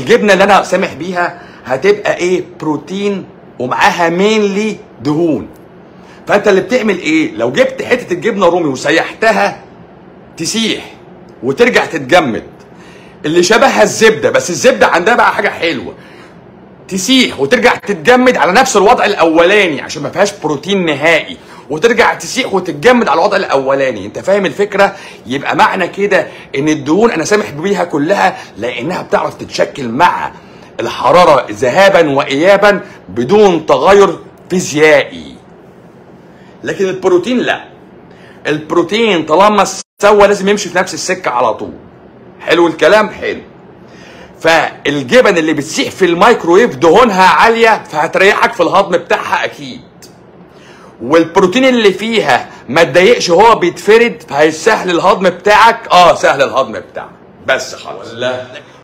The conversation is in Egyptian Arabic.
الجبنه اللي انا سامح بيها هتبقى ايه بروتين ومعاها مينلي دهون فانت اللي بتعمل ايه لو جبت حته الجبنه رومي وسيحتها تسيح وترجع تتجمد اللي شبهها الزبده بس الزبده عندها بقى حاجه حلوه تسيح وترجع تتجمد على نفس الوضع الاولاني عشان ما فيهاش بروتين نهائي وترجع تسيح وتتجمد على الوضع الاولاني انت فاهم الفكره يبقى معنى كده ان الدهون انا سامح بيها كلها لانها بتعرف تتشكل مع الحراره ذهابا وايابا بدون تغير فيزيائي لكن البروتين لا البروتين طالما سوى لازم يمشي في نفس السكه على طول حلو الكلام حلو فالجبن اللي بتسيح في الميكرويف دهونها عاليه فهتريحك في الهضم بتاعها اكيد والبروتين اللي فيها ما تضايقش هو بيتفرد فهيسهل الهضم بتاعك اه سهل الهضم بتاعك بس خلاص ولا